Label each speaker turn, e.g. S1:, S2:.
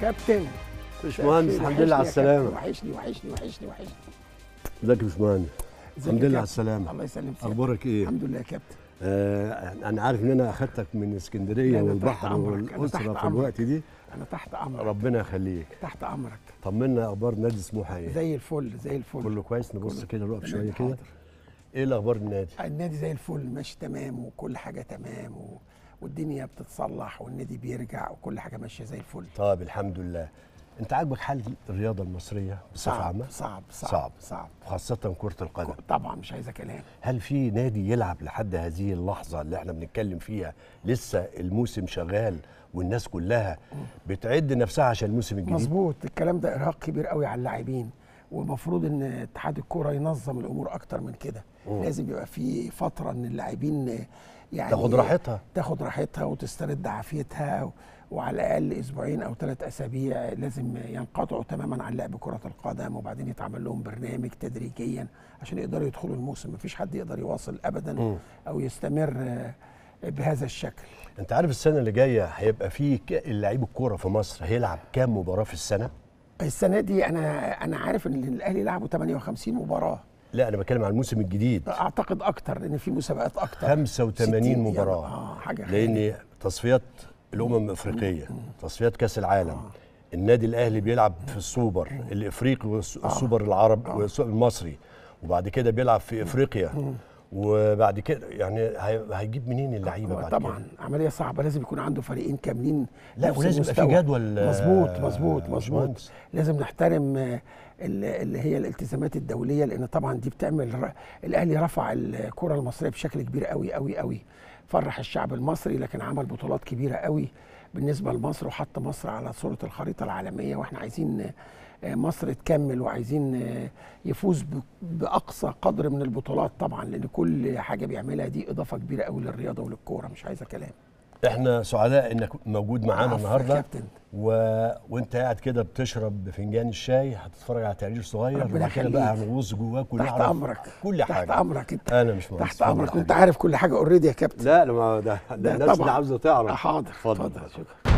S1: كابتن
S2: باشمهندس الحمد لله على السلامة
S1: وحشني وحشني وحشني وحشني
S2: ازيك يا باشمهندس
S1: ازيك
S2: الحمد
S1: يا
S2: لله على
S1: كابتن؟
S2: السلامة
S1: الله يسلمك
S2: اخبارك ايه؟
S1: الحمد لله يا كابتن
S2: آه انا عارف ان انا اخدتك من اسكندريه
S1: لا، أنا تحت
S2: والبحر
S1: أمرك، أنا
S2: والاسره
S1: تحت
S2: في
S1: أمرك.
S2: الوقت دي
S1: انا تحت امرك
S2: ربنا يخليك
S1: تحت امرك
S2: طمنا اخبار نادي سموحه ايه؟
S1: زي الفل زي الفل
S2: كله كويس نبص
S1: كله
S2: كده نقف
S1: تمام،
S2: شويه كده
S1: حاضر.
S2: ايه الاخبار النادي؟
S1: النادي زي الفل ماشي تمام وكل حاجه تمام و... والدنيا بتتصلح والنادي بيرجع وكل حاجه ماشيه زي الفل
S2: طيب الحمد لله انت عاجبك حال الرياضه المصريه بصفه
S1: صعب
S2: عامه؟
S1: صعب صعب
S2: صعب.
S1: صعب
S2: خاصه كره القدم
S1: طبعا مش عايزه كلام
S2: هل في نادي يلعب لحد هذه اللحظه اللي احنا بنتكلم فيها لسه الموسم شغال والناس كلها بتعد نفسها عشان الموسم الجديد؟
S1: مظبوط الكلام ده ارهاق كبير قوي على اللاعبين ومفروض ان اتحاد الكوره ينظم الامور اكتر من كده لازم يبقى في فتره ان اللاعبين يعني
S2: تاخد راحتها
S1: تاخد راحتها وتسترد عافيتها و- وعلى الاقل اسبوعين او ثلاث اسابيع لازم ينقطعوا تماما عن لعب كره القدم وبعدين يتعمل لهم برنامج تدريجيا عشان يقدروا يدخلوا الموسم مفيش حد يقدر يواصل ابدا
S2: مم.
S1: او يستمر آه، بهذا الشكل
S2: انت عارف السنه اللي جايه هيبقى في ك- لعيب الكوره في مصر هيلعب كام مباراه في السنه
S1: السنه دي انا انا عارف ان الاهلي لعبوا 58 مباراه
S2: لا انا بتكلم عن الموسم الجديد
S1: اعتقد اكتر لان في مسابقات اكتر
S2: 85
S1: 60
S2: مباراه
S1: اه حاجه خيالية.
S2: لان تصفيات الامم الافريقيه تصفيات كاس العالم النادي الاهلي بيلعب في السوبر الافريقي والسوبر العرب والس- المصري وبعد كده بيلعب في افريقيا وبعد كده يعني هي- هيجيب منين اللعيبه بعد
S1: طبعا
S2: كده
S1: عمليه صعبه لازم يكون عنده فريقين كاملين
S2: لا
S1: نفس
S2: ولازم يبقى في
S1: المستوى.
S2: جدول آه،
S1: مظبوط مظبوط مظبوط
S2: باشمهندس.
S1: لازم نحترم آه، ال- اللي هي الالتزامات الدوليه لان طبعا دي بتعمل ر- الاهلي رفع الكره المصريه بشكل كبير قوي قوي قوي فرح الشعب المصري لكن عمل بطولات كبيره قوي بالنسبه لمصر وحط مصر على صوره الخريطه العالميه واحنا عايزين آه، مصر تكمل وعايزين آه، يفوز ب- باقصى قدر من البطولات طبعا لان كل حاجه بيعملها دي اضافه كبيره قوي للرياضه وللكوره مش عايزه كلام
S2: احنا سعداء انك موجود معانا
S1: عفوا يا
S2: النهارده
S1: كابتن.
S2: و... وانت قاعد كده بتشرب فنجان الشاي هتتفرج على تقرير صغير
S1: ربنا
S2: وبعد كده بقى
S1: يخليك.
S2: هنغوص جواك
S1: تحت
S2: ونعرف
S1: امرك
S2: كل حاجه
S1: تحت امرك انت
S2: انا مش مهندس
S1: تحت
S2: اتفضل
S1: امرك
S2: يا
S1: وانت
S2: حبيبي.
S1: عارف كل حاجه اوريدي يا كابتن
S2: لا ما ده, ده
S1: ده
S2: الناس اللي
S1: طبعاً.
S2: عاوزه تعرف
S1: حاضر
S2: اتفضل
S1: اتفضل شكرا